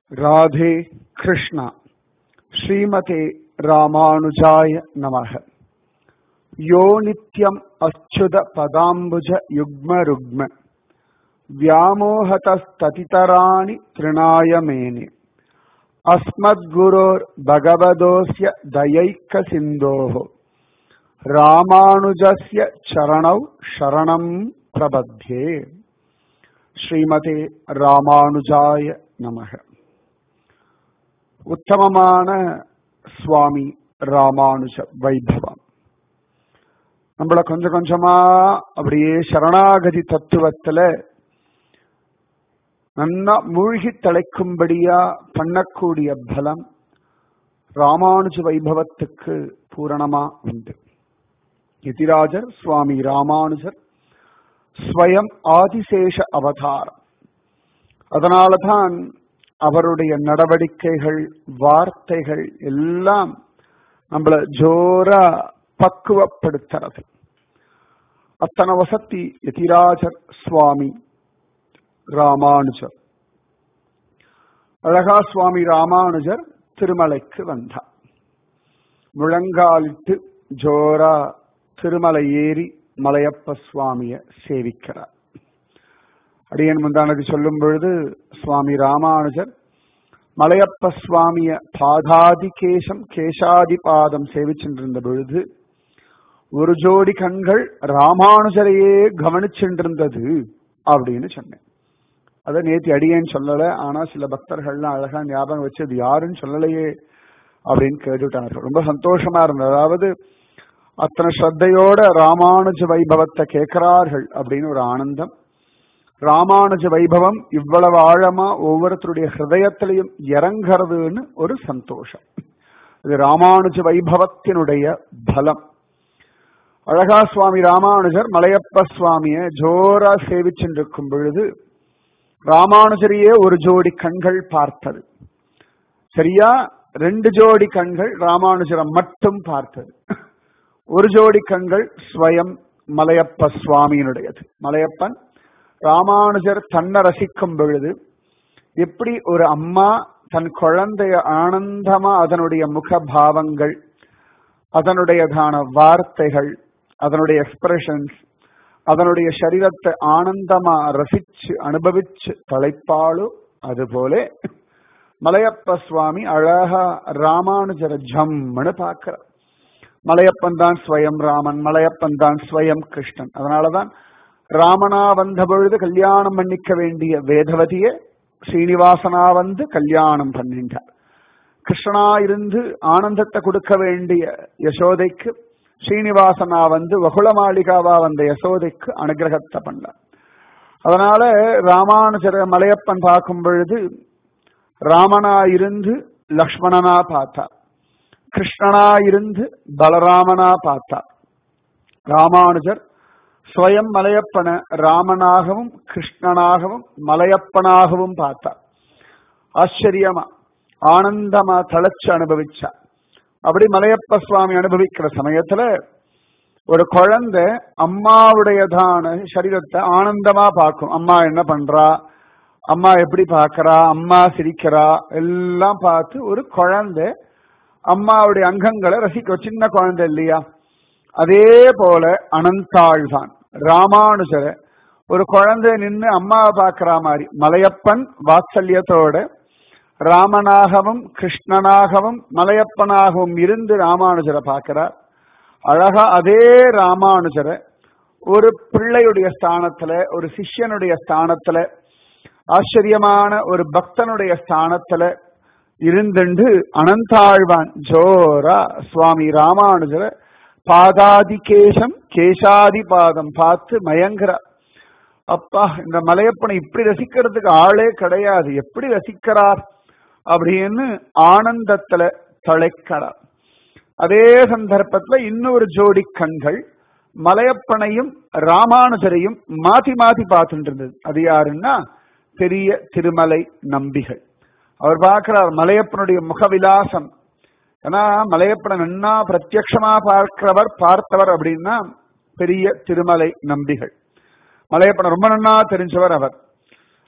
ராதே கிருஷ்ணா ஸ்ரீமதே ராமானுஜாய நமக யோ நித்யம் அச்சுத பதாம்புஜ யுக்ம ருக்ம व्यामोहतस्ततितराणि तृणाय मेने अस्मद्गुरोर् भगवदोऽस्य दयैकसिन्धोः ராமானுஜஸ்ய சரணௌ சரணம் பிரபத்யே ஸ்ரீமதே ராமானுஜாய நமக உத்தமமான சுவாமி ராமானுஜ வைபவம் நம்மள கொஞ்சம் கொஞ்சமா அப்படியே சரணாகதி தத்துவத்துல நன்னா மூழ்கி தலைக்கும்படியா பண்ணக்கூடிய பலம் ராமானுஜ வைபவத்துக்கு பூரணமா உண்டு யதிராஜர் சுவாமி ராமானுஜர் ஸ்வயம் ஆதிசேஷ அவதாரம் அதனாலதான் அவருடைய நடவடிக்கைகள் வார்த்தைகள் எல்லாம் நம்மள ஜோரா பக்குவப்படுத்துறது அத்தனை வசத்தி யதிராஜர் சுவாமி ராமானுஜர் அழகா சுவாமி ராமானுஜர் திருமலைக்கு வந்தார் முழங்காலிட்டு ஜோரா திருமலை ஏறி மலையப்ப சுவாமிய சேவிக்கிறார் அடியன் முந்தானது சொல்லும் பொழுது சுவாமி ராமானுஜர் மலையப்ப சுவாமிய பாதாதி கேசம் கேசாதி பாதம் சேவிச்சென்றிருந்த பொழுது ஒரு ஜோடி கண்கள் ராமானுஜரையே கவனிச்சென்றிருந்தது அப்படின்னு சொன்னேன் அதை நேத்தி அடியேன்னு சொல்லல ஆனா சில பக்தர்கள்லாம் அழகா ஞாபகம் வச்சு அது யாருன்னு சொல்லலையே அப்படின்னு கேட்டுட்டார்கள் ரொம்ப சந்தோஷமா இருந்தது அதாவது அத்தனை ஸ்ரத்தையோட ராமானுஜ வைபவத்தை கேட்கிறார்கள் அப்படின்னு ஒரு ஆனந்தம் ராமானுஜ வைபவம் இவ்வளவு ஆழமா ஒவ்வொருத்தருடைய ஹிருதயத்திலையும் இறங்கிறதுன்னு ஒரு சந்தோஷம் இது ராமானுஜ வைபவத்தினுடைய பலம் அழகா சுவாமி ராமானுஜர் மலையப்ப சுவாமிய ஜோரா சேவிச்சென்றிருக்கும் பொழுது ராமானுஜரையே ஒரு ஜோடி கண்கள் பார்த்தது சரியா ரெண்டு ஜோடி கண்கள் ராமானுஜரை மட்டும் பார்த்தது ஒரு ஜோடி கண்கள் ஸ்வயம் மலையப்ப சுவாமியினுடையது மலையப்பன் ராமானுஜர் தன்னை ரசிக்கும் பொழுது எப்படி ஒரு அம்மா தன் குழந்தைய ஆனந்தமா அதனுடைய முக பாவங்கள் அதனுடையதான வார்த்தைகள் அதனுடைய எக்ஸ்பிரஷன்ஸ் அதனுடைய சரீரத்தை ஆனந்தமா ரசிச்சு அனுபவிச்சு தலைப்பாளோ அதுபோல மலையப்ப சுவாமி அழகா ராமானுஜர ஜம்னு பார்க்கிறார் மலையப்பன் தான் ஸ்வயம் ராமன் மலையப்பன் தான் ஸ்வயம் கிருஷ்ணன் அதனாலதான் ராமனா வந்த பொழுது கல்யாணம் பண்ணிக்க வேண்டிய வேதவதிய ஸ்ரீனிவாசனா வந்து கல்யாணம் பண்ணிட்டார் கிருஷ்ணனா இருந்து ஆனந்தத்தை கொடுக்க வேண்டிய யசோதைக்கு ஸ்ரீனிவாசனா வந்து வகுல மாளிகாவா வந்த யசோதைக்கு அனுகிரகத்தை பண்ணார் அதனால ராமானுஜர மலையப்பன் பார்க்கும் பொழுது ராமனா இருந்து லக்ஷ்மணனா பார்த்தார் கிருஷ்ணனா இருந்து பலராமனா பார்த்தார் ராமானுஜர் ஸ்வயம் மலையப்பன ராமனாகவும் கிருஷ்ணனாகவும் மலையப்பனாகவும் பார்த்தார் ஆச்சரியமா ஆனந்தமா தளச்சு அனுபவிச்சார் அப்படி மலையப்ப சுவாமி அனுபவிக்கிற சமயத்துல ஒரு குழந்தை அம்மாவுடையதான சரீரத்தை ஆனந்தமா பார்க்கும் அம்மா என்ன பண்றா அம்மா எப்படி பார்க்கறா அம்மா சிரிக்கிறா எல்லாம் பார்த்து ஒரு குழந்தை அம்மாவுடைய அங்கங்களை ரசிக்க சின்ன குழந்தை இல்லையா அதே போல அனந்தாழ்வான் ராமானுஜர ஒரு குழந்தை நின்று அம்மாவை பார்க்கிற மாதிரி மலையப்பன் வாத்சல்யத்தோட ராமனாகவும் கிருஷ்ணனாகவும் மலையப்பனாகவும் இருந்து ராமானுஜரை பார்க்கிறார் அழகா அதே ராமானுஜரை ஒரு பிள்ளையுடைய ஸ்தானத்துல ஒரு சிஷ்யனுடைய ஸ்தானத்துல ஆச்சரியமான ஒரு பக்தனுடைய ஸ்தானத்துல இருந்துண்டு அனந்தாழ்வான் ஜோரா சுவாமி ராமானுஜர பாதாதி கேசம் கேசாதி பாதம் பார்த்து மயங்குறார் அப்பா இந்த மலையப்பனை இப்படி ரசிக்கிறதுக்கு ஆளே கிடையாது எப்படி ரசிக்கிறார் அப்படின்னு ஆனந்தத்துல தழைக்கிறார் அதே சந்தர்ப்பத்துல இன்னொரு ஜோடி கண்கள் மலையப்பனையும் ராமானுஜரையும் மாத்தி மாத்தி பார்த்துட்டு இருந்தது அது யாருன்னா பெரிய திருமலை நம்பிகள் அவர் பார்க்கிறார் மலையப்பனுடைய முகவிலாசம் ஏன்னா மலையப்பனை நன்னா பிரத்யக்ஷமா பார்க்கிறவர் பார்த்தவர் அப்படின்னா பெரிய திருமலை நம்பிகள் மலையப்பனை ரொம்ப நன்னா தெரிஞ்சவர் அவர்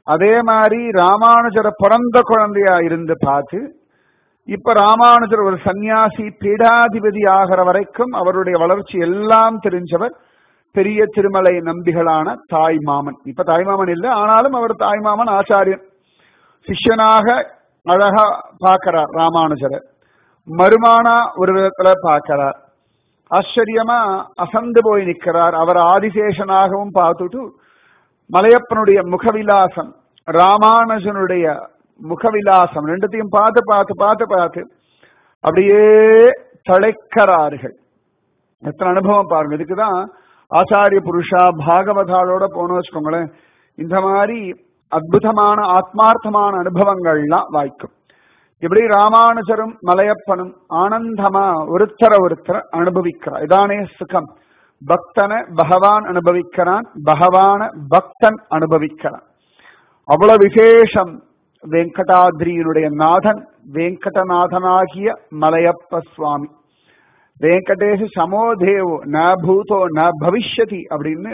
அதே மாதிரி ராமானுஜரை பிறந்த குழந்தையா இருந்து பார்த்து இப்ப ராமானுஜர் ஒரு சன்னியாசி பீடாதிபதி ஆகிற வரைக்கும் அவருடைய வளர்ச்சி எல்லாம் தெரிஞ்சவர் பெரிய திருமலை நம்பிகளான தாய் மாமன் இப்ப தாய் மாமன் இல்லை ஆனாலும் அவர் தாய் மாமன் ஆச்சாரியன் சிஷ்யனாக அழகா பார்க்கிறார் ராமானுஜரை மருமானா ஒரு விதத்துல பார்க்கிறார் ஆச்சரியமா அசந்து போய் நிற்கிறார் அவர் ஆதிசேஷனாகவும் பார்த்துட்டு மலையப்பனுடைய முகவிலாசம் ராமானுஜனுடைய முகவிலாசம் ரெண்டுத்தையும் பார்த்து பார்த்து பார்த்து பார்த்து அப்படியே தழைக்கிறார்கள் எத்தனை அனுபவம் பாருங்க இதுக்குதான் ஆச்சாரிய புருஷா பாகவதாலோட போனோம் வச்சுக்கோங்களேன் இந்த மாதிரி அற்புதமான ஆத்மார்த்தமான அனுபவங்கள்லாம் வாய்க்கும் இப்படி ராமானுஜரும் மலையப்பனும் ஆனந்தமா ஒருத்தர ஒருத்தர அனுபவிக்கிறார் இதானே சுகம் பக்தனை பகவான் அனுபவிக்கிறான் பகவான பக்தன் அனுபவிக்கிறான் அவ்வளவு விசேஷம் வெங்கடாத்ரியினுடைய நாதன் வெங்கடநாதனாகிய மலையப்ப சுவாமி வெங்கடேஷ சமோதேவோ ந பூதோ ந பவிஷ்யதி அப்படின்னு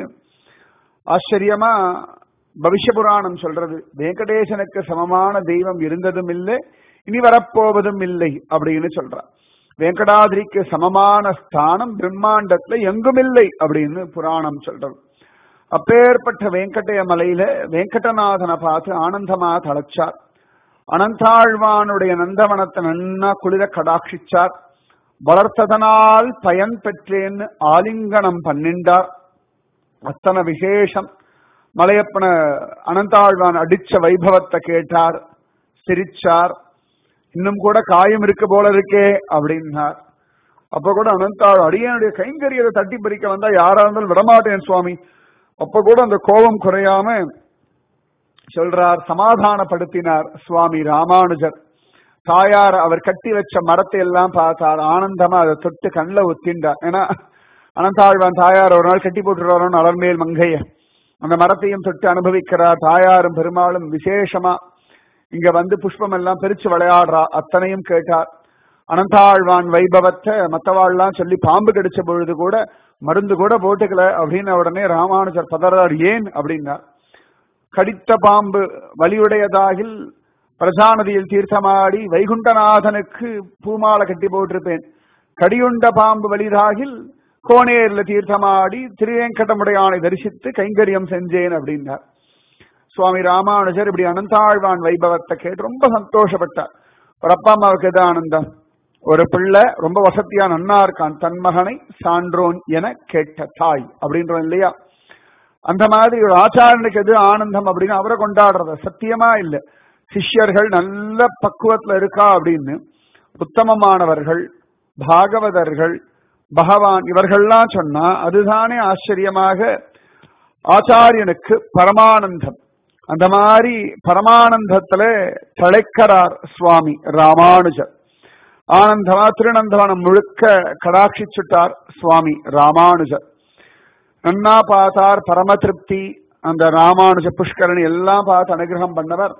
ஆச்சரியமா பவிஷ்ய புராணம் சொல்றது வெங்கடேசனுக்கு சமமான தெய்வம் இருந்ததும் இல்லை இனி வரப்போவதும் இல்லை அப்படின்னு சொல்றார் வெங்கடாதிரிக்கு சமமான ஸ்தானம் பிரம்மாண்டத்துல எங்கும் இல்லை அப்படின்னு புராணம் சொல்றது அப்பேற்பட்ட வெங்கடைய மலையில வெங்கடநாதனை பார்த்து ஆனந்தமா தளச்சார் அனந்தாழ்வானுடைய நந்தவனத்தை நன்னா குளிர கடாட்சிச்சார் வளர்த்ததனால் பயன் பெற்றேன்னு ஆலிங்கனம் பண்ணிண்டார் அத்தனை விசேஷம் மலையப்பன அனந்தாழ்வான் அடிச்ச வைபவத்தை கேட்டார் சிரிச்சார் இன்னும் கூட காயம் இருக்கு போல இருக்கே அப்படின்னார் அப்ப கூட அனந்தாள் அடியனுடைய கைங்கரியத்தை தட்டி பறிக்க வந்தா யாரா இருந்தாலும் விடமாட்டேன் சுவாமி அப்ப கூட அந்த கோபம் குறையாம சொல்றார் சமாதானப்படுத்தினார் சுவாமி ராமானுஜர் தாயார் அவர் கட்டி வச்ச மரத்தை எல்லாம் பார்த்தார் ஆனந்தமா அதை தொட்டு கண்ணில் ஒத்தின்றார் ஏன்னா அனந்தாழ்வான் தாயார் ஒரு நாள் கட்டி போட்டுருவாரோன்னு அலர்மேல் மங்கைய அந்த மரத்தையும் தொட்டு அனுபவிக்கிறார் தாயாரும் பெருமாளும் விசேஷமா இங்க வந்து புஷ்பம் எல்லாம் பிரிச்சு விளையாடுறா அத்தனையும் கேட்டார் அனந்தாழ்வான் வைபவத்தை மத்தவாள்லாம் சொல்லி பாம்பு கடிச்ச பொழுது கூட மருந்து கூட போட்டுக்கல அப்படின்னு உடனே ராமானுஜர் பதறார் ஏன் அப்படின்னார் கடித்த பாம்பு வலியுடையதாகில் பிரஜாநதியில் தீர்த்தமாடி வைகுண்டநாதனுக்கு பூமாலை கட்டி போட்டிருப்பேன் கடியுண்ட பாம்பு வலிதாகில் கோனேர்ல தீர்த்தமாடி திருவேங்கடமுடையானை தரிசித்து கைங்கரியம் செஞ்சேன் அப்படின்னார் சுவாமி ராமானுஜர் இப்படி அனந்தாழ்வான் வைபவத்தை கேட்டு ரொம்ப சந்தோஷப்பட்டார் ஒரு அப்பா அம்மாவுக்கு எது ஆனந்தம் ஒரு பிள்ளை ரொம்ப வசதியா நன்னா இருக்கான் தன் மகனை சான்றோன் என கேட்ட தாய் அப்படின்றோம் இல்லையா அந்த மாதிரி ஒரு ஆச்சாரனுக்கு எது ஆனந்தம் அப்படின்னு அவரை கொண்டாடுறத சத்தியமா இல்ல சிஷ்யர்கள் நல்ல பக்குவத்துல இருக்கா அப்படின்னு உத்தமமானவர்கள் பாகவதர்கள் பகவான் இவர்கள்லாம் சொன்னா அதுதானே ஆச்சரியமாக ஆச்சாரியனுக்கு பரமானந்தம் அந்த மாதிரி பரமானந்தத்துல தழைக்கிறார் சுவாமி ராமானுஜர் ஆனந்தமா திருநந்தவனம் முழுக்க கடாட்சிச்சுட்டார் சுவாமி ராமானுஜர் நன்னா பார்த்தார் பரம திருப்தி அந்த ராமானுஜ புஷ்கரணி எல்லாம் பார்த்து அனுகிரகம் பண்ணவர்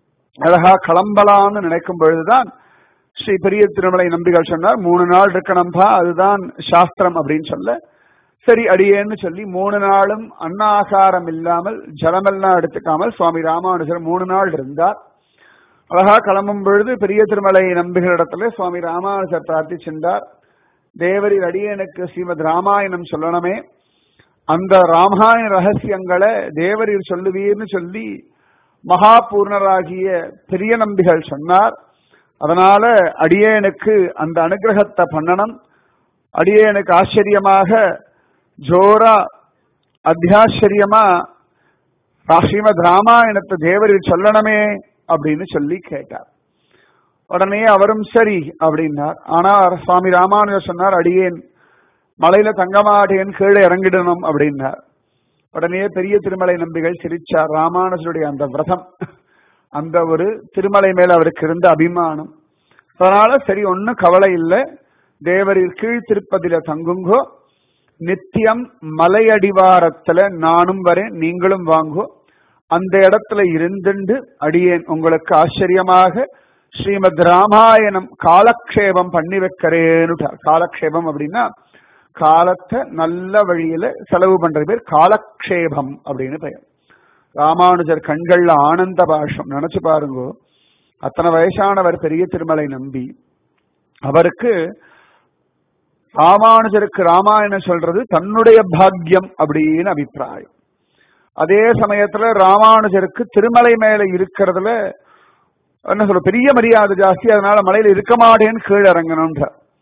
அழகா கிளம்பலாம்னு நினைக்கும் பொழுதுதான் ஸ்ரீ பெரிய திருமலை நம்பிகள் சொன்னார் மூணு நாள் இருக்கணும்பா அதுதான் சாஸ்திரம் அப்படின்னு சொல்ல சரி அடியேன்னு சொல்லி மூணு நாளும் அன்னாகாரம் இல்லாமல் ஜலமெல்லாம் எடுத்துக்காமல் சுவாமி ராமானுஜர் மூணு நாள் இருந்தார் அழகா கிளம்பும் பொழுது பெரிய திருமலை நம்பிகளிடத்துல சுவாமி ராமானுஜர் பிரார்த்திச்சிருந்தார் தேவரில் அடியனுக்கு ஸ்ரீமத் ராமாயணம் சொல்லணுமே அந்த ராமாயண ரகசியங்களை தேவரீர் சொல்லுவீர்னு சொல்லி மகா பூர்ணராகிய பெரிய நம்பிகள் சொன்னார் அதனால அடியேனுக்கு அந்த அனுகிரகத்தை பண்ணணும் அடியேனுக்கு ஆச்சரியமாக ஜோரா அத்தியாச்சரியமா ஸ்ரீமத் ராமாயணத்தை தேவரில் சொல்லணுமே அப்படின்னு சொல்லி கேட்டார் உடனே அவரும் சரி அப்படின்னார் ஆனா சுவாமி ராமானுஜர் சொன்னார் அடியேன் மலையில தங்க மாட்டேன் கீழே இறங்கிடணும் அப்படின்னார் உடனே பெரிய திருமலை நம்பிகள் சிரிச்சார் ராமானுஜருடைய அந்த விரதம் அந்த ஒரு திருமலை மேல அவருக்கு இருந்த அபிமானம் அதனால சரி ஒன்னும் கவலை இல்லை தேவரில் கீழ் திருப்பதில தங்குங்கோ நித்தியம் மலையடிவாரத்துல நானும் வரேன் நீங்களும் வாங்கோ அந்த இடத்துல இருந்துண்டு அடியேன் உங்களுக்கு ஆச்சரியமாக ஸ்ரீமத் ராமாயணம் காலக்ஷேபம் பண்ணி வைக்கிறேன்னுட்டார் காலக்ஷேபம் அப்படின்னா காலத்தை நல்ல வழியில செலவு பண்றது பேர் காலக்ஷேபம் அப்படின்னு பெயர் ராமானுஜர் கண்கள்ல ஆனந்த பாஷம் நினைச்சு பாருங்க அத்தனை வயசானவர் பெரிய திருமலை நம்பி அவருக்கு ராமானுஜருக்கு ராமாயணம் சொல்றது தன்னுடைய பாக்கியம் அப்படின்னு அபிப்பிராயம் அதே சமயத்துல ராமானுஜருக்கு திருமலை மேல இருக்கிறதுல என்ன சொல்ற பெரிய மரியாதை ஜாஸ்தி அதனால மலையில இருக்க மாட்டேன்னு கீழே இறங்கணும்ன்ற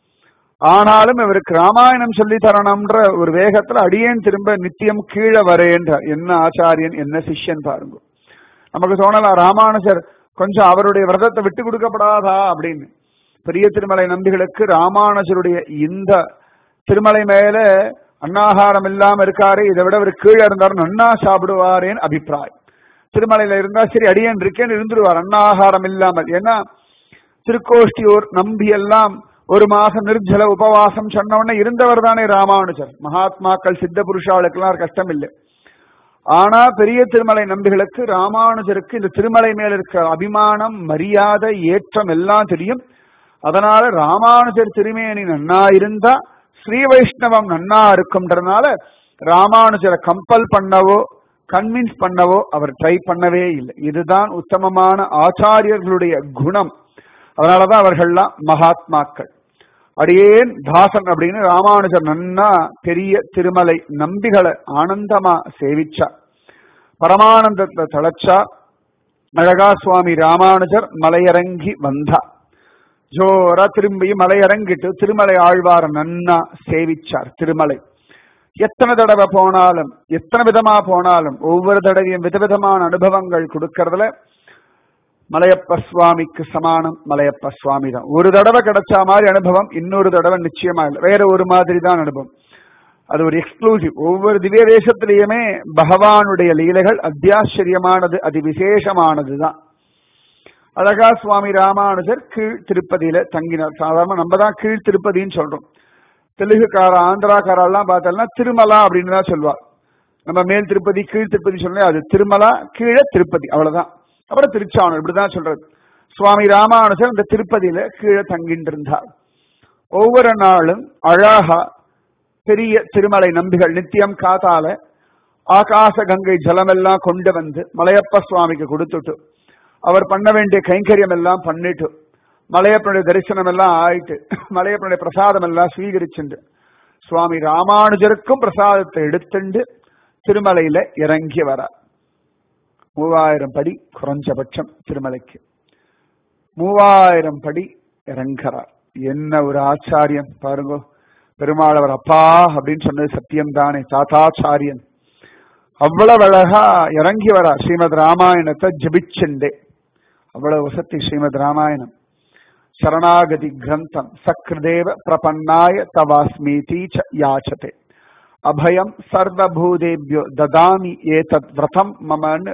ஆனாலும் இவருக்கு ராமாயணம் சொல்லி தரணும்ன்ற ஒரு வேகத்துல அடியேன் திரும்ப நித்தியம் கீழே வரேன்றார் என்ன ஆச்சாரியன் என்ன சிஷ்யன் பாருங்க நமக்கு தோணலாம் ராமானுஜர் கொஞ்சம் அவருடைய விரதத்தை விட்டு கொடுக்கப்படாதா அப்படின்னு பெரிய திருமலை நம்பிகளுக்கு ராமானுஜருடைய இந்த திருமலை மேல அன்னாகாரம் இல்லாம இருக்காரு இதை விட அவர் கீழே இருந்தாரு நன்னா சாப்பிடுவாரேன்னு அபிப்பிராயம் திருமலையில இருந்தா சரி அடியன் இருக்கேன்னு இருந்துருவார் அன்னாகாரம் இல்லாமல் ஏன்னா திருக்கோஷ்டியூர் நம்பி எல்லாம் ஒரு மாசம் நிர்ஜல உபவாசம் சொன்ன உடனே இருந்தவர் தானே ராமானுஜர் மகாத்மாக்கள் சித்த புருஷாளுக்கெல்லாம் கஷ்டம் இல்லை ஆனா பெரிய திருமலை நம்பிகளுக்கு ராமானுஜருக்கு இந்த திருமலை மேல இருக்க அபிமானம் மரியாதை ஏற்றம் எல்லாம் தெரியும் அதனால ராமானுஜர் திருமேனி நன்னா இருந்தா ஸ்ரீ வைஷ்ணவம் நன்னா இருக்கும்ன்றதுனால ராமானுஜரை கம்பல் பண்ணவோ கன்வின்ஸ் பண்ணவோ அவர் ட்ரை பண்ணவே இல்லை இதுதான் உத்தமமான ஆச்சாரியர்களுடைய குணம் அதனாலதான் அவர்கள்லாம் மகாத்மாக்கள் அடியேன் தாசன் அப்படின்னு ராமானுஜர் நன்னா பெரிய திருமலை நம்பிகளை ஆனந்தமா சேவிச்சா பரமானந்தத்தை தளச்சா அழகா சுவாமி ராமானுஜர் மலையிறங்கி வந்தா ஜோரா திரும்பி மலையிறங்கிட்டு திருமலை ஆழ்வார நன்னா சேவிச்சார் திருமலை எத்தனை தடவை போனாலும் எத்தனை விதமா போனாலும் ஒவ்வொரு தடவையும் விதவிதமான அனுபவங்கள் கொடுக்கறதுல மலையப்ப சுவாமிக்கு சமானம் மலையப்ப சுவாமி தான் ஒரு தடவை கிடைச்ச மாதிரி அனுபவம் இன்னொரு தடவை நிச்சயமா இல்லை வேற ஒரு மாதிரி தான் அனுபவம் அது ஒரு எக்ஸ்க்ளூசிவ் ஒவ்வொரு திவ்ய தேசத்திலேயுமே பகவானுடைய லீலைகள் அத்தியாச்சரியமானது அதி விசேஷமானது தான் அழகா சுவாமி ராமானுஜர் கீழ் திருப்பதியில தங்கினார் சாதாரண நம்ம தான் கீழ் திருப்பதின்னு சொல்றோம் தெலுங்குக்கார ஆந்திராக்காரெல்லாம் பார்த்தோம்னா திருமலா அப்படின்னு தான் சொல்லுவார் நம்ம மேல் திருப்பதி கீழ் திருப்பதி சொன்னா அது திருமலா கீழே திருப்பதி அவ்வளவுதான் அப்புறம் திருச்சானூர் இப்படிதான் சொல்றது சுவாமி ராமானுஜர் இந்த திருப்பதியில கீழே தங்கிட்டு இருந்தார் ஒவ்வொரு நாளும் அழகா பெரிய திருமலை நம்பிகள் நித்தியம் காத்தால ஆகாச கங்கை ஜலமெல்லாம் கொண்டு வந்து மலையப்ப சுவாமிக்கு கொடுத்துட்டு அவர் பண்ண வேண்டிய கைங்கரியம் எல்லாம் பண்ணிட்டு மலையப்பனுடைய தரிசனம் எல்லாம் ஆயிட்டு மலையப்பனுடைய பிரசாதம் எல்லாம் ஸ்வீகரிச்சுண்டு சுவாமி ராமானுஜருக்கும் பிரசாதத்தை எடுத்துண்டு திருமலையில இறங்கி வரார் மூவாயிரம் படி குறைஞ்சபட்சம் திருமலைக்கு மூவாயிரம் படி இறங்குறார் என்ன ஒரு ஆச்சாரியம் பாருங்க பெருமாள் அவர் அப்பா அப்படின்னு சொன்னது சத்தியம் தானே தாத்தாச்சாரியன் அவ்வளவு அழகா இறங்கி வரார் ஸ்ரீமத் ராமாயணத்தை ஜபிச்சுண்டே அவ்வளவு வசதி ஸ்ரீமத் ராமாயணம் சரணாகதி கிரந்தம் சக்ருதேவ பிரபன்னாய தவாஸ்மீதி ச யாச்சதே அபயம் சர்வபூதேபியோ ததாமி ஏதத் விரதம் மமன்னு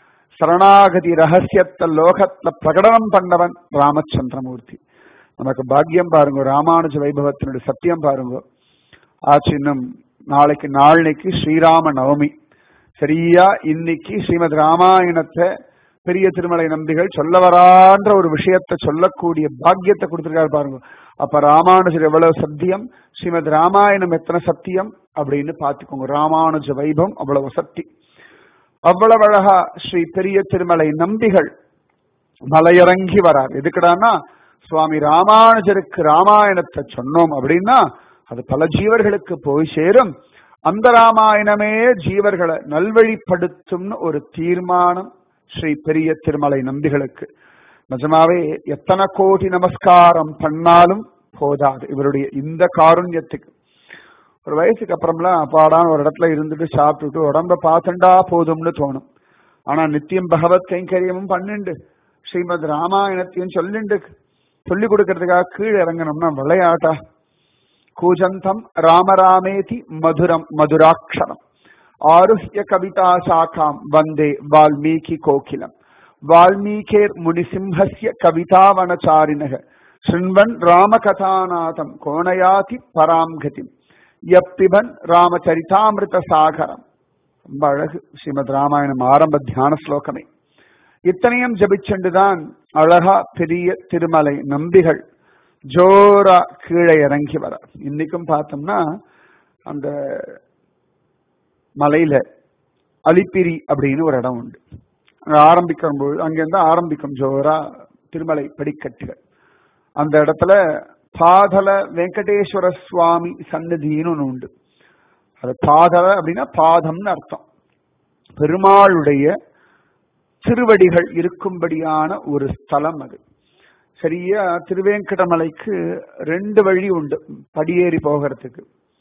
சரணாகதி ரகசியத்தை லோகத்துல பிரகடனம் பண்ணவன் ராமச்சந்திரமூர்த்தி நமக்கு பாக்கியம் பாருங்க ராமானுஜ வைபவத்தினுடைய சத்தியம் பாருங்க ஆச்சு இன்னும் நாளைக்கு நாளைக்கு ஸ்ரீராம நவமி சரியா இன்னைக்கு ஸ்ரீமத் ராமாயணத்தை பெரிய திருமலை நம்பிகள் சொல்ல வரான்ற ஒரு விஷயத்தை சொல்லக்கூடிய பாக்கியத்தை கொடுத்திருக்காரு பாருங்க அப்ப ராமானுஜர் எவ்வளவு சத்தியம் ஸ்ரீமத் ராமாயணம் எத்தனை சத்தியம் அப்படின்னு பாத்துக்கோங்க ராமானுஜ வைபவம் அவ்வளவு சக்தி அவ்வளவு அழகா ஸ்ரீ பெரிய திருமலை நம்பிகள் மலையிறங்கி வரார் எதுக்குடான்னா சுவாமி ராமானுஜருக்கு ராமாயணத்தை சொன்னோம் அப்படின்னா அது பல ஜீவர்களுக்கு போய் சேரும் அந்த ராமாயணமே ஜீவர்களை நல்வழிப்படுத்தும்னு ஒரு தீர்மானம் ஸ்ரீ பெரிய திருமலை நம்பிகளுக்கு நிஜமாவே எத்தனை கோடி நமஸ்காரம் பண்ணாலும் போதாது இவருடைய இந்த காருண்யத்துக்கு ஒரு வயசுக்கு அப்புறம்லாம் அப்பாடான ஒரு இடத்துல இருந்துட்டு சாப்பிட்டுட்டு உடம்ப பார்த்துண்டா போதும்னு தோணும் ஆனா நித்தியம் பகவத் கைங்கரியமும் பண்ணிண்டு ஸ்ரீமத் ராமாயணத்தையும் சொல்லிண்டு சொல்லி கொடுக்கறதுக்காக கீழே இறங்கணும்னா விளையாட்டா கூஜந்தம் ராமராமேதி மதுரம் மதுராட்சரம் ஆருஹ்ய கவிதா சாக்காம் வந்தே வால்மீகி கோகிலம் வால்மீகேர் முனிசிம்ஹஸ்ய கவிதாவனச்சாரிணக ஸ்ருண்வன் ராமகதாநாதம் கோணயாதி பராம் கதிம் யப்பிபன் ராமச்சரிதாமிருத சாகரம் ரொம்ப அழகு ஸ்ரீமத் ராமாயணம் ஆரம்ப தியான ஸ்லோகமே இத்தனையும் ஜபிச்சென்றுதான் அழகா பெரிய திருமலை நம்பிகள் ஜோரா கீழே இறங்கி வர இன்னைக்கும் பார்த்தோம்னா அந்த மலையில அலிப்பிரி அப்படின்னு ஒரு இடம் உண்டு அங்க ஆரம்பிக்கும் போது அங்கிருந்து ஆரம்பிக்கும் ஜோரா திருமலை படிக்கட்டுகள் அந்த இடத்துல பாதல வெங்கடேஸ்வர சுவாமி சன்னதின்னு ஒன்று உண்டு அது பாதல அப்படின்னா பாதம்னு அர்த்தம் பெருமாளுடைய திருவடிகள் இருக்கும்படியான ஒரு ஸ்தலம் அது சரியா திருவேங்கடமலைக்கு ரெண்டு வழி உண்டு படியேறி போகிறதுக்கு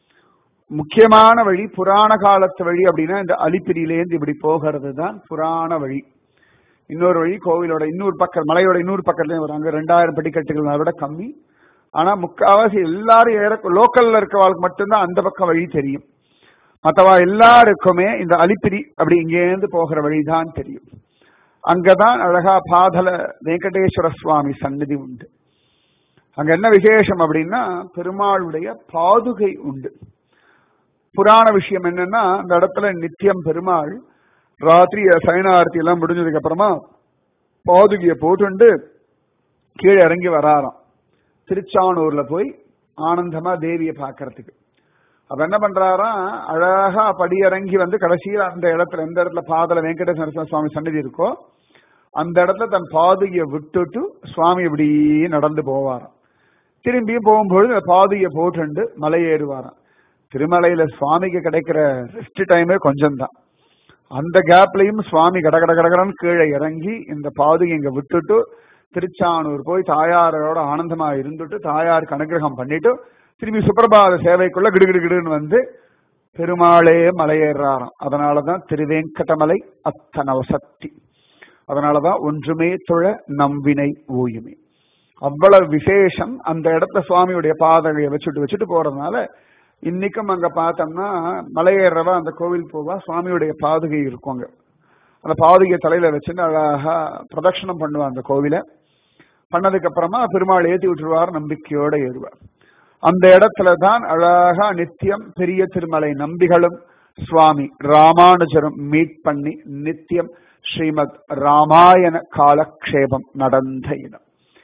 முக்கியமான வழி புராண காலத்து வழி அப்படின்னா இந்த அலிப்பிரியிலேருந்து இப்படி போகிறது தான் புராண வழி இன்னொரு வழி கோவிலோட இன்னொரு பக்கம் மலையோட இன்னொரு பக்கத்துலயும் வராங்க ரெண்டாயிரம் படிக்கட்டுகள் அதை விட கம்மி ஆனா முக்காவாசி எல்லாரும் ஏற லோக்கல்ல இருக்கவாளுக்கு மட்டும்தான் அந்த பக்கம் வழி தெரியும் மற்றவா எல்லாருக்குமே இந்த அலிப்பிரி அப்படி இங்கேருந்து போகிற வழிதான் தெரியும் அங்கதான் அழகா பாதல வெங்கடேஸ்வர சுவாமி சன்னதி உண்டு அங்க என்ன விசேஷம் அப்படின்னா பெருமாளுடைய பாதுகை உண்டு புராண விஷயம் என்னன்னா அந்த இடத்துல நித்தியம் பெருமாள் ராத்திரி சயனார்த்தி எல்லாம் முடிஞ்சதுக்கு அப்புறமா பாதுகைய போட்டுண்டு கீழே இறங்கி வராராம் திருச்சானூர்ல போய் ஆனந்தமா தேவியை பார்க்கறதுக்கு அப்ப என்ன பண்றாராம் அழகா படி இறங்கி வந்து கடைசியில் அந்த இடத்துல எந்த இடத்துல பாதல வெங்கடேஸ்வர சுவாமி சன்னதி இருக்கோ அந்த இடத்துல தன் பாதுகையை விட்டுட்டு சுவாமி இப்படி நடந்து போவாராம் திரும்பியும் போகும்பொழுது அந்த பாதுகையை போட்டுண்டு மலை ஏறுவாராம் திருமலையில சுவாமிக்கு கிடைக்கிற ரெஸ்ட் டைமே கொஞ்சம் தான் அந்த கேப்லயும் சுவாமி கட கட கடகடன்னு கீழே இறங்கி இந்த பாதுகை இங்க விட்டுட்டு திருச்சானூர் போய் தாயாரோட ஆனந்தமா இருந்துட்டு தாயாருக்கு அனுகிரகம் பண்ணிட்டு திரும்பி சுப்பிரபாத சேவைக்குள்ள கிடுகிடுகிடுன்னு வந்து பெருமாளே மலையேறாராம் அதனாலதான் திருவேங்கடமலை அத்தனவ சக்தி அதனாலதான் ஒன்றுமே தொழ நம்பினை ஓயுமே அவ்வளவு விசேஷம் அந்த இடத்துல சுவாமியுடைய பாதகையை வச்சுட்டு வச்சுட்டு போறதுனால இன்னைக்கும் அங்க பார்த்தோம்னா மலையேறவா அந்த கோவில் போவா சுவாமியுடைய பாதுகை இருக்கும் அங்க அந்த பாதுகை தலையில வச்சுட்டு அழகா பிரதட்சணம் பண்ணுவா அந்த கோவில பண்ணதுக்கு அப்புறமா பெருமாள் ஏத்தி விட்டுருவார் நம்பிக்கையோட ஏறுவார் அந்த இடத்துல தான் அழகா நித்தியம் பெரிய திருமலை நம்பிகளும் சுவாமி ராமானுஜரும் மீட் பண்ணி நித்தியம் ஸ்ரீமத் ராமாயண காலக்ஷேபம் நடந்த இடம்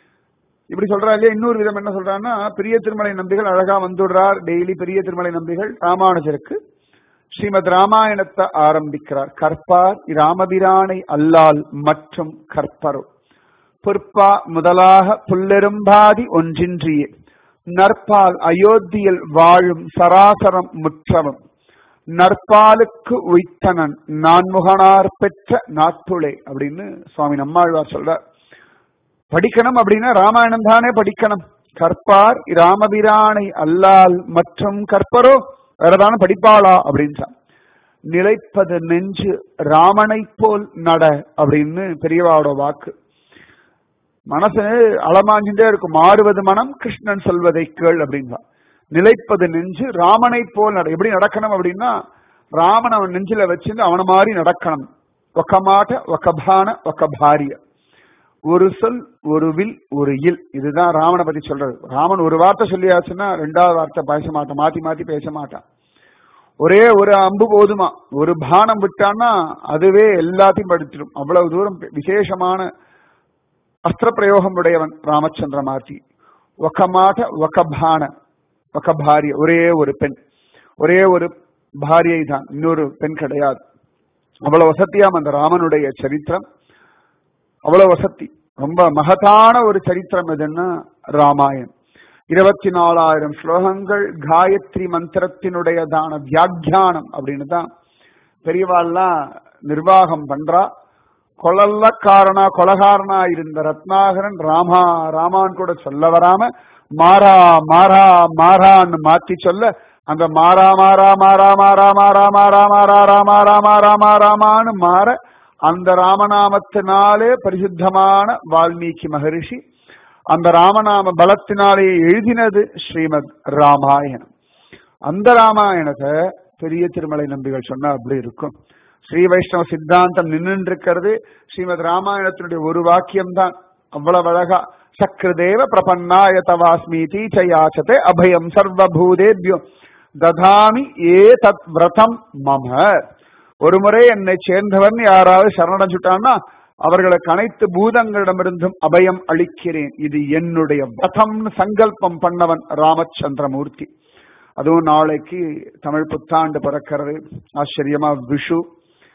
இப்படி சொல்றா இல்லையா இன்னொரு விதம் என்ன சொல்றான்னா பெரிய திருமலை நம்பிகள் அழகா வந்துடுறார் டெய்லி பெரிய திருமலை நம்பிகள் ராமானுஜருக்கு ஸ்ரீமத் ராமாயணத்தை ஆரம்பிக்கிறார் கற்பார் ராமபிரானை அல்லால் மற்றும் கற்பரோ பொற்பா முதலாக புல்லெரும்பாதி ஒன்றின்றியே நற்பால் அயோத்தியில் வாழும் சராசரம் முற்றவும் நற்பாலுக்கு உய்த்தனன் நான்முகனார் பெற்ற நாட்டுளே அப்படின்னு சுவாமி நம்மாழ்வார் சொல்றார் படிக்கணும் அப்படின்னா ராமாயணம் தானே படிக்கணும் கற்பார் ராமபிரானை அல்லால் மற்றும் கற்பரோ வேறதான படிப்பாளா அப்படின்னு நிலைப்பது நெஞ்சு ராமனை போல் நட அப்படின்னு பெரியவாவோட வாக்கு மனசு அளமாஞ்சுட்டே இருக்கும் மாறுவது மனம் கிருஷ்ணன் சொல்வதை கேள் அப்படின்பா நிலைப்பது நெஞ்சு ராமனை போல் நட எப்படி நடக்கணும் அப்படின்னா ராமன் அவன் நெஞ்சில வச்சிருந்து அவன மாதிரி நடக்கணும் ஒக்க மாட்ட ஒக்க பான ஒக்க பாரிய ஒரு சொல் ஒரு வில் ஒரு இல் இதுதான் ராமனை பத்தி சொல்றது ராமன் ஒரு வார்த்தை சொல்லியாச்சுன்னா ரெண்டாவது வார்த்தை பேச மாட்டான் மாத்தி மாத்தி பேச மாட்டான் ஒரே ஒரு அம்பு போதுமா ஒரு பானம் விட்டான்னா அதுவே எல்லாத்தையும் படிச்சிடும் அவ்வளவு தூரம் விசேஷமான அஸ்திர பிரயோகம் உடையவன் ராமச்சந்திரமார்த்தி ஒக்க மாட்ட ஒக்க பான ஒக்க பாரிய ஒரே ஒரு பெண் ஒரே ஒரு பாரியை தான் இன்னொரு பெண் கிடையாது அவ்வளவு வசத்தியாம் அந்த ராமனுடைய சரித்திரம் அவ்வளவு வசதி ரொம்ப மகத்தான ஒரு சரித்திரம் எதுன்னா ராமாயணம் இருபத்தி நாலாயிரம் ஸ்லோகங்கள் காயத்ரி மந்திரத்தினுடையதான வியாக்கியானம் அப்படின்னு தான் பெரியவாள்லாம் நிர்வாகம் பண்றா கொலல்லக்காரனா கொலகாரனா இருந்த ரத்னாகரன் ராமா ராமான் கூட சொல்ல வராம மாறா மாறா மாறான்னு மாத்தி சொல்ல அந்த மாறா மாறா மாறா மாறா மாறா மாறா மாறா ராமா ராமா ராமா ராமான்னு மாற அந்த ராமநாமத்தினாலே பரிசுத்தமான வால்மீகி மகரிஷி அந்த ராமநாம பலத்தினாலே எழுதினது ஸ்ரீமத் ராமாயணம் அந்த ராமாயணத்தை பெரிய திருமலை நம்பிகள் சொன்னா அப்படி இருக்கும் ஸ்ரீ வைஷ்ணவ சித்தாந்தம் நின்று இருக்கிறது ஸ்ரீமத் ராமாயணத்தினுடைய ஒரு வாக்கியம் தான் அவ்வளவு அழகா சக்ரதேவ பிரபன்னாய தவாஸ்மீதி சயாச்சதே அபயம் சர்வபூதேபியோ ததாமி ஏ தத் விரதம் மம ஒரு முறை என்னை சேர்ந்தவன் யாராவது சரணடைஞ்சுட்டான்னா அவர்களுக்கு அனைத்து பூதங்களிடமிருந்தும் அபயம் அளிக்கிறேன் இது என்னுடைய விரதம்னு சங்கல்பம் பண்ணவன் ராமச்சந்திரமூர்த்தி அதுவும் நாளைக்கு தமிழ் புத்தாண்டு பிறக்கிறது ஆச்சரியமா விஷு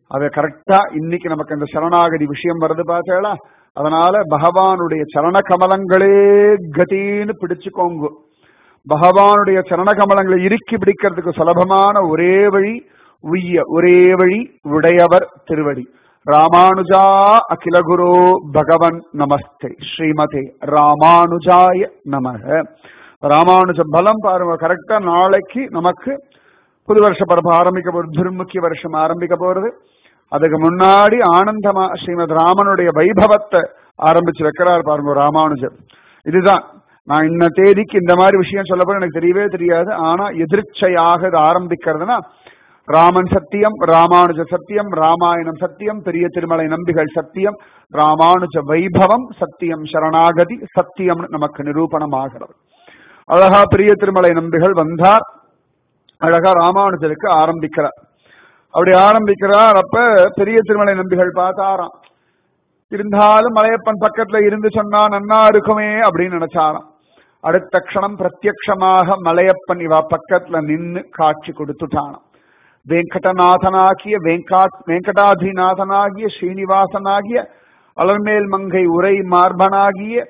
அது கரெக்டா இன்னைக்கு நமக்கு இந்த சரணாகதி விஷயம் வருது பார்த்தேளா அதனால பகவானுடைய சரண கமலங்களே கதின்னு பிடிச்சுக்கோங்க பகவானுடைய சரண கமலங்களை இறுக்கி பிடிக்கிறதுக்கு சுலபமான ஒரே வழி உய்ய ஒரே வழி உடையவர் திருவடி ராமானுஜா அகிலகுரு பகவன் நமஸ்தே ஸ்ரீமதே ராமானுஜாய நமக ராமானுஜ பலம் பாருங்க கரெக்டா நாளைக்கு நமக்கு புது வருஷ பரப்பு ஆரம்பிக்க போறது திருமுக்கிய வருஷம் ஆரம்பிக்க போறது அதுக்கு முன்னாடி ஆனந்தமா ஸ்ரீமத் ராமனுடைய வைபவத்தை ஆரம்பிச்சு வைக்கிறார் பாருங்க ராமானுஜர் இதுதான் நான் இந்த தேதிக்கு இந்த மாதிரி விஷயம் சொல்ல போற எனக்கு தெரியவே தெரியாது ஆனா எதிர்ச்சையாக இது ஆரம்பிக்கிறதுனா ராமன் சத்தியம் ராமானுஜ சத்தியம் ராமாயணம் சத்தியம் பெரிய திருமலை நம்பிகள் சத்தியம் ராமானுஜ வைபவம் சத்தியம் சரணாகதி சத்தியம்னு நமக்கு நிரூபணம் ஆகிறது அழகா பெரிய திருமலை நம்பிகள் வந்தார் அழகா ராமானுஜருக்கு ஆரம்பிக்கிறார் அப்படி ஆரம்பிக்கிறார் அப்ப பெரிய திருமலை நம்பிகள் பார்த்தாராம் இருந்தாலும் மலையப்பன் பக்கத்துல இருந்து சொன்னா நன்னா இருக்குமே அப்படின்னு நினைச்சாராம் அடுத்த க்ஷணம் பிரத்யக்ஷமாக மலையப்பன் இவ பக்கத்துல நின்னு காட்சி கொடுத்துட்டானாம் வெங்கடநாதனாகிய வெங்கா வெங்கடாதிநாதனாகிய ஸ்ரீனிவாசனாகிய அலர்மேல் மங்கை உரை மார்பனாகிய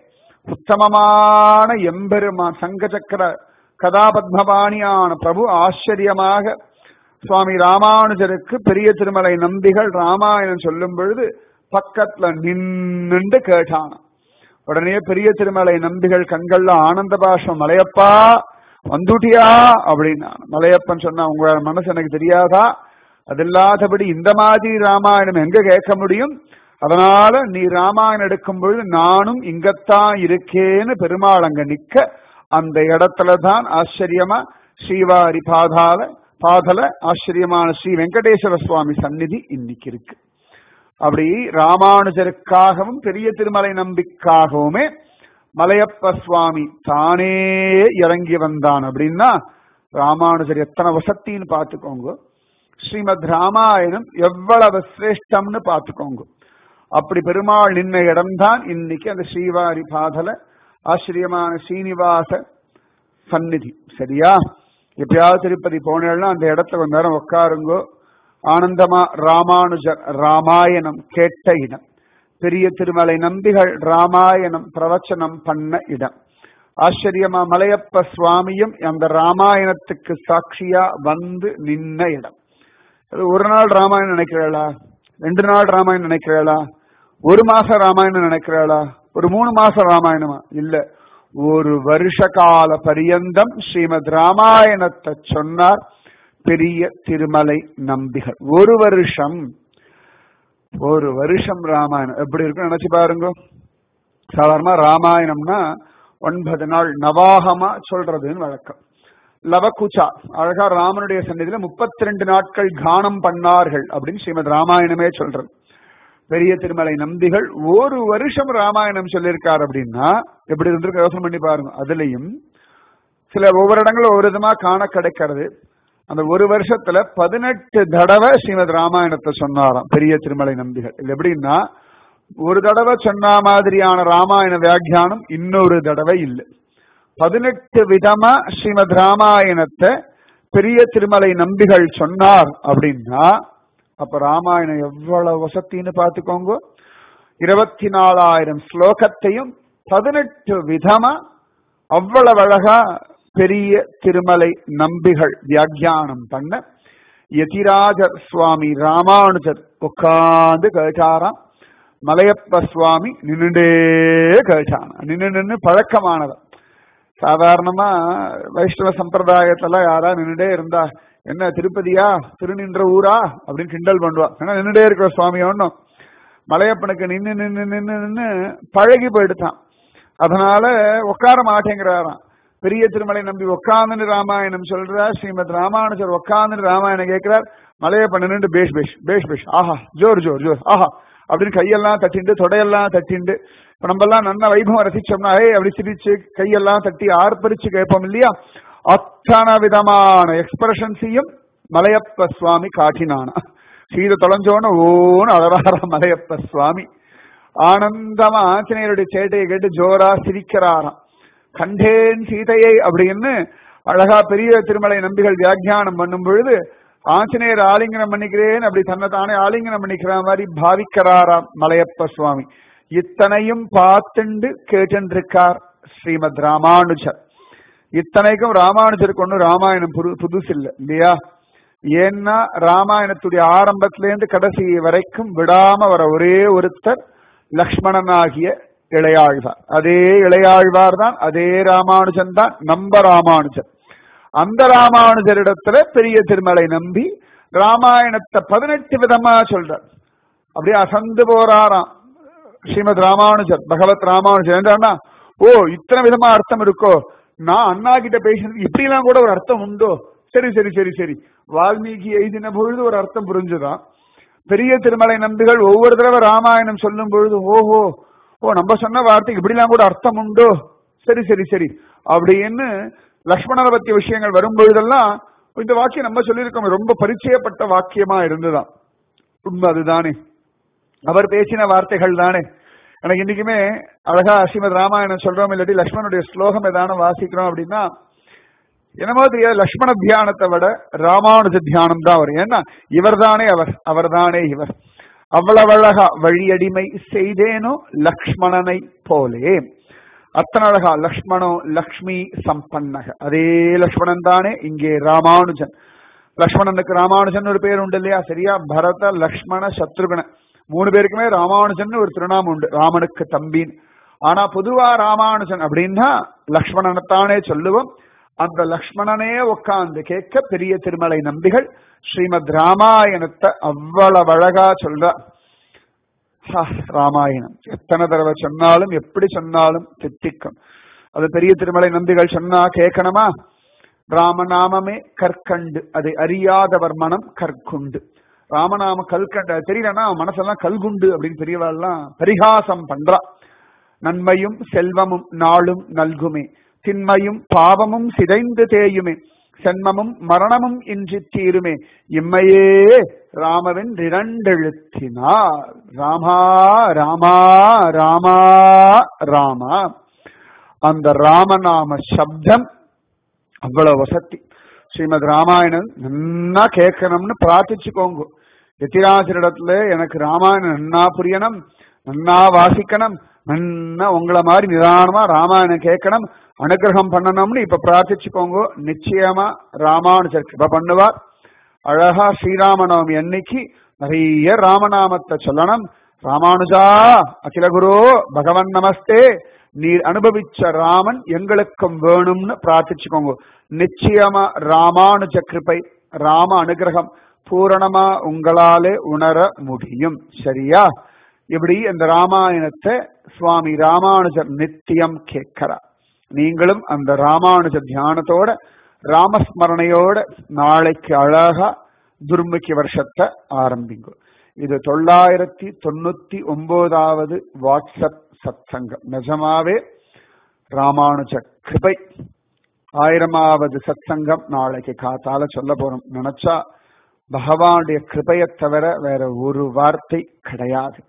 உத்தமமான எம்பெருமான் சங்கச்சக்கர கதாபத்மபாணியான பிரபு ஆச்சரியமாக சுவாமி ராமானுஜருக்கு பெரிய திருமலை நம்பிகள் ராமாயணம் சொல்லும் பொழுது பக்கத்துல நின்று கேட்டானாம் உடனே பெரிய திருமலை நம்பிகள் கண்கள்ல ஆனந்த பாஷம் மலையப்பா வந்துட்டியா அப்படின்னா மலையப்பன் சொன்னா உங்க மனசு எனக்கு தெரியாதா அது இல்லாதபடி இந்த மாதிரி ராமாயணம் எங்க கேட்க முடியும் அதனால நீ ராமாயணம் எடுக்கும் பொழுது நானும் இங்கத்தான் இருக்கேன்னு பெருமாள் அங்க நிக்க அந்த இடத்துல தான் ஆச்சரியமா ஸ்ரீவாரி பாதால பாதல ஆச்சரியமான ஸ்ரீ வெங்கடேஸ்வர சுவாமி சந்நிதி இன்னைக்கு இருக்கு அப்படி ராமானுஜருக்காகவும் பெரிய திருமலை நம்பிக்காகவுமே மலையப்ப சுவாமி தானே இறங்கி வந்தான் அப்படின்னா ராமானுஜர் எத்தனை வசத்தின்னு பார்த்துக்கோங்க ஸ்ரீமத் ராமாயணம் எவ்வளவு சிரேஷ்டம்னு பார்த்துக்கோங்க அப்படி பெருமாள் நின்ன இடம்தான் இன்னைக்கு அந்த ஸ்ரீவாரி பாதல ஆச்சரியமான ஸ்ரீனிவாச சந்நிதி சரியா எப்பயாவது திருப்பதி போனேன்னா அந்த இடத்துல கொஞ்ச நேரம் உட்காருங்கோ ஆனந்தமா ராமானுஜர் ராமாயணம் கேட்ட இடம் பெரிய திருமலை நம்பிகள் ராமாயணம் பிரவச்சனம் பண்ண இடம் ஆச்சரியமா மலையப்ப சுவாமியும் அந்த ராமாயணத்துக்கு சாட்சியா வந்து நின்ன இடம் அது ஒரு நாள் ராமாயணம் நினைக்கிறாளா ரெண்டு நாள் ராமாயணம் நினைக்கிறாளா ஒரு மாசம் ராமாயணம் நினைக்கிறாளா ஒரு மூணு மாசம் ராமாயணமா இல்ல ஒரு வருஷ கால பரியந்தம் ஸ்ரீமத் ராமாயணத்தை சொன்னார் பெரிய திருமலை நம்பிகள் ஒரு வருஷம் ஒரு வருஷம் ராமாயணம் எப்படி இருக்கும் நினைச்சு பாருங்க சாதாரணமா ராமாயணம்னா ஒன்பது நாள் நவாகமா சொல்றதுன்னு வழக்கம் லவகுச்சா அழகா ராமனுடைய சந்நிதியில முப்பத்தி ரெண்டு நாட்கள் கானம் பண்ணார்கள் அப்படின்னு ஸ்ரீமத் ராமாயணமே சொல்றது பெரிய திருமலை நம்பிகள் ஒரு வருஷம் ராமாயணம் சொல்லியிருக்கார் அப்படின்னா எப்படி இருந்திருக்கு யோசனை பண்ணி பாருங்க அதுலயும் சில ஒவ்வொரு இடங்களும் ஒவ்வொரு விதமா காண கிடைக்கிறது அந்த ஒரு வருஷத்துல பதினெட்டு தடவை ஸ்ரீமத் ராமாயணத்தை சொன்னாராம் பெரிய திருமலை நம்பிகள் இது எப்படின்னா ஒரு தடவை சொன்ன மாதிரியான ராமாயண வியாக்கியானம் இன்னொரு தடவை இல்லை பதினெட்டு விதமா ஸ்ரீமத் ராமாயணத்தை பெரிய திருமலை நம்பிகள் சொன்னார் அப்படின்னா அப்ப ராமாயணம் எவ்வளவு வசத்தின்னு பார்த்துக்கோங்க இருபத்தி நாலாயிரம் ஸ்லோகத்தையும் பதினெட்டு விதமா அவ்வளவு அழகா பெரிய திருமலை நம்பிகள் வியாக்கியானம் பண்ண யதிராஜர் சுவாமி ராமானுஜர் உட்கார்ந்து கேட்டாராம் மலையப்ப சுவாமி நின்றுண்டே கேட்டான் நின்று நின்று பழக்கமானவர் சாதாரணமா வைஷ்ணவ சம்பிரதாயத்துல யாரா நின்றுட்டே இருந்தா என்ன திருப்பதியா திருநின்ற ஊரா அப்படின்னு கிண்டல் பண்ணுவா ஏன்னா நின்றுட்டே இருக்கிற சுவாமி ஒன்னும் மலையப்பனுக்கு நின்று நின்று நின்று நின்று பழகி போயிடுதான் அதனால உட்கார மாட்டேங்கிறாராம் பெரிய திருமலை நம்பி உட்காந்துன்னு ராமாயணம் சொல்றார் ஸ்ரீமத் ராமானுஜர் உட்காந்துன்னு ராமாயணம் கேட்கிறார் மலையப்பன் நின்று பேஷ் பேஷ் பேஷ் பேஷ் ஆஹா ஜோர் ஜோர் ஜோர் ஆஹா அப்படின்னு கையெல்லாம் தட்டிண்டு தொடையெல்லாம் தட்டிண்டு இப்ப நம்ம எல்லாம் நல்ல வைபவம் ரசிச்சோம்னா ஏய் அப்படி சிரிச்சு கையெல்லாம் தட்டி ஆர்ப்பரிச்சு கேட்போம் இல்லையா அத்தனை விதமான எக்ஸ்பிரஷன்ஸையும் மலையப்ப சுவாமி காட்டினானா சீத தொலைஞ்சோன்னு ஓன்னு அழறார மலையப்ப சுவாமி ஆனந்தமா ஆஞ்சநேயருடைய சேட்டையை கேட்டு ஜோரா சிரிக்கிறாராம் கண்டேன் சீதையை அப்படின்னு அழகா பெரிய திருமலை நம்பிகள் வியாக்கியானம் பண்ணும் பொழுது ஆஞ்சநேயர் ஆலிங்கனம் பண்ணிக்கிறேன் அப்படி தன்னை தானே ஆலிங்கனம் பண்ணிக்கிற மாதிரி பாவிக்கிறாராம் மலையப்ப சுவாமி இத்தனையும் பார்த்துண்டு கேட்டுருக்கார் ஸ்ரீமத் ராமானுஜர் இத்தனைக்கும் ராமானுஜருக்கு ஒன்றும் ராமாயணம் புது புதுசு இல்லை இல்லையா ஏன்னா ராமாயணத்துடைய ஆரம்பத்திலேருந்து கடைசி வரைக்கும் விடாம வர ஒரே ஒருத்தர் லக்ஷ்மணனாகிய இளையாழ்வார் அதே இளையாழ்வார் தான் அதே ராமானுஜன் தான் நம்ப ராமானுஜன் அந்த ராமானுஜரிடத்துல பெரிய திருமலை நம்பி ராமாயணத்தை பதினெட்டு விதமா சொல்றார் அப்படியே அசந்து போறாராம் ஸ்ரீமத் ராமானுஜர் பகவத் ராமானுஜர் என்னன்னா ஓ இத்தனை விதமா அர்த்தம் இருக்கோ நான் அண்ணா கிட்ட பேசினது இப்படிலாம் கூட ஒரு அர்த்தம் உண்டோ சரி சரி சரி சரி வால்மீகி எழுதின பொழுது ஒரு அர்த்தம் புரிஞ்சுதான் பெரிய திருமலை நம்பிகள் ஒவ்வொரு தடவை ராமாயணம் சொல்லும் பொழுது ஓஹோ ஓ நம்ம சொன்ன வார்த்தைக்கு இப்படிலாம் கூட அர்த்தம் உண்டோ சரி சரி சரி அப்படின்னு லக்ஷ்மணரை பத்திய விஷயங்கள் வரும் பொழுதெல்லாம் இந்த வாக்கியம் நம்ம சொல்லியிருக்கோம் ரொம்ப பரிச்சயப்பட்ட வாக்கியமா இருந்துதான் உண்மை அதுதானே அவர் பேசின வார்த்தைகள் தானே எனக்கு இன்னைக்குமே அழகா ஸ்ரீமத் ராமாயணம் சொல்றோம் இல்லாட்டி லக்ஷ்மணுடைய ஸ்லோகம் ஏதான வாசிக்கிறோம் அப்படின்னா என்னமோ தெரியாது லக்ஷ்மண தியானத்தை விட ராமானுஜ தியானம் தான் வரும் ஏன்னா இவர் தானே அவர் அவர் தானே இவர் அவ்வளவு அழகா வழியடிமை செய்தேனோ லக்ஷ்மணனை போலே அத்தனை அழகா லக்ஷ்மணோ லக்ஷ்மி சம்பன்னக அதே லக்ஷ்மணன் தானே இங்கே ராமானுஜன் லக்ஷ்மணனுக்கு ராமானுஜன் ஒரு பேர் உண்டு இல்லையா சரியா பரத லக்ஷ்மண சத்ருகன மூணு பேருக்குமே ராமானுஜன் ஒரு திருநாமம் உண்டு ராமனுக்கு தம்பின் ஆனா பொதுவா ராமானுஜன் அப்படின்னா லக்ஷ்மணனைத்தானே சொல்லுவோம் அந்த லக்ஷ்மணனே உட்கார்ந்து கேட்க பெரிய திருமலை நம்பிகள் ஸ்ரீமத் ராமாயணத்தை அவ்வளவு அழகா சொல்ற ராமாயணம் எத்தனை தடவை சொன்னாலும் எப்படி சொன்னாலும் தித்திக்கும் அது பெரிய திருமலை நம்பிகள் சொன்னா கேட்கணுமா ராமநாமமே கற்கண்டு அதை அறியாதவர் மனம் கற்குண்டு ராமநாம கல்கண்டு அது தெரியலன்னா மனசெல்லாம் கல்குண்டு அப்படின்னு பெரியவாள்லாம் பரிகாசம் பண்றா நன்மையும் செல்வமும் நாளும் நல்குமே திண்மையும் பாவமும் சிதைந்து தேயுமே சென்மமும் மரணமும் இன்றி தீருமே இம்மையே ராமவின் இரண்டெழுத்தினார் ராமா ராமா ராமா ராமா அந்த ராமநாம சப்தம் அவ்வளவு வசதி ஸ்ரீமத் ராமாயணன் நன்னா கேட்கணும்னு பிரார்த்திச்சுக்கோங்க எத்திராஜரிடத்துல எனக்கு ராமாயணம் நன்னா புரியணும் நன்னா வாசிக்கணும் நன்னா உங்களை மாதிரி நிதானமா ராமாயணம் கேட்கணும் அனுகிரகம் பண்ணணும்னு இப்ப பிரார்த்திச்சுக்கோங்க நிச்சயமா ராமானுஜர் கிருப பண்ணுவார் அழகா ஸ்ரீராமநவமி அன்னைக்கு நிறைய ராமநாமத்தை சொல்லணும் ராமானுஜா அகிலகுரு பகவன் நமஸ்தே நீர் அனுபவிச்ச ராமன் எங்களுக்கும் வேணும்னு பிரார்த்திச்சுக்கோங்க நிச்சயமா ராமானுஜ கிருபை ராம அனுகிரகம் பூரணமா உங்களாலே உணர முடியும் சரியா இப்படி இந்த ராமாயணத்தை சுவாமி ராமானுஜர் நித்தியம் கேட்கிறார் நீங்களும் அந்த ராமானுஜ தியானத்தோட ராமஸ்மரணையோட நாளைக்கு அழகா துர்முகி வருஷத்தை ஆரம்பிங்க இது தொள்ளாயிரத்தி தொண்ணூத்தி ஒன்பதாவது வாட்ஸ்அப் சத்சங்கம் நிஜமாவே ராமானுஜ கிருபை ஆயிரமாவது சத்சங்கம் நாளைக்கு காத்தால சொல்ல போறோம் நினைச்சா பகவானுடைய கிருபையை தவிர வேற ஒரு வார்த்தை கிடையாது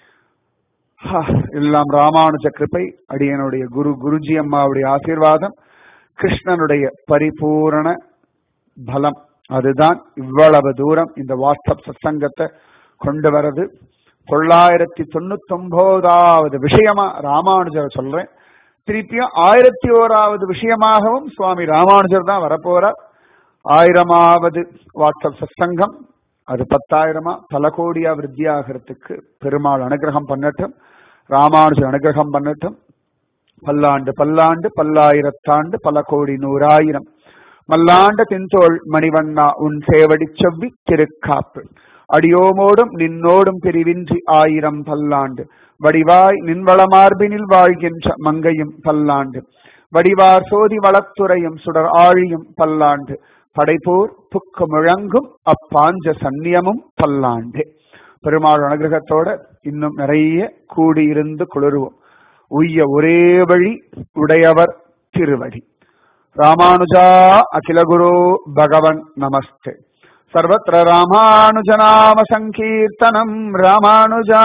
எல்லாம் ராமானுஜ கிருப்பை அடியனுடைய குரு குருஜி அம்மாவுடைய ஆசீர்வாதம் கிருஷ்ணனுடைய பரிபூரண பலம் அதுதான் இவ்வளவு தூரம் இந்த வாட்ஸ்அப் சத்சங்கத்தை கொண்டு வரது தொள்ளாயிரத்தி தொண்ணூத்தி ஒன்பதாவது விஷயமா ராமானுஜரை சொல்றேன் திருப்பியும் ஆயிரத்தி ஓராவது விஷயமாகவும் சுவாமி ராமானுஜர் தான் வரப்போறார் ஆயிரமாவது வாட்ஸ்அப் சத்சங்கம் அது பத்தாயிரமா பல கோடியா விருத்தியாகிறதுக்கு பெருமாள் அனுகிரகம் பண்ணட்டும் ராமானுஜர் அனுகிரகம் பண்ணட்டும் பல்லாண்டு பல்லாண்டு பல்லாயிரத்தாண்டு பல கோடி நூறாயிரம் மல்லாண்ட தின்தோள் மணிவண்ணா உன் சேவடி செவ்வி திருக்காப்பு அடியோமோடும் நின்னோடும் பிரிவின்றி ஆயிரம் பல்லாண்டு வடிவாய் நின்வளமார்பினில் வாழ்கின்ற மங்கையும் பல்லாண்டு வடிவார் சோதி வளத்துறையும் சுடர் ஆழியும் பல்லாண்டு படைப்போர் புக்கு முழங்கும் அப்பாஞ்ச சந்நியமும் பல்லாண்டு பெருமாள் அனுகிரகத்தோட இன்னும் நிறைய கூடியிருந்து குளிருவோம் உய்ய ஒரே வழி உடையவர் திருவடி ராமானுஜா அகிலகுரு பகவன் நமஸ்தே सर्वत्र रामानुजनाम सङ्कीर्तनम् रामानुजा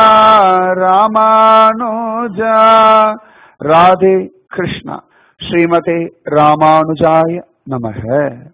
रामानुजा राधे कृष्ण श्रीमते रामानुजाय नमः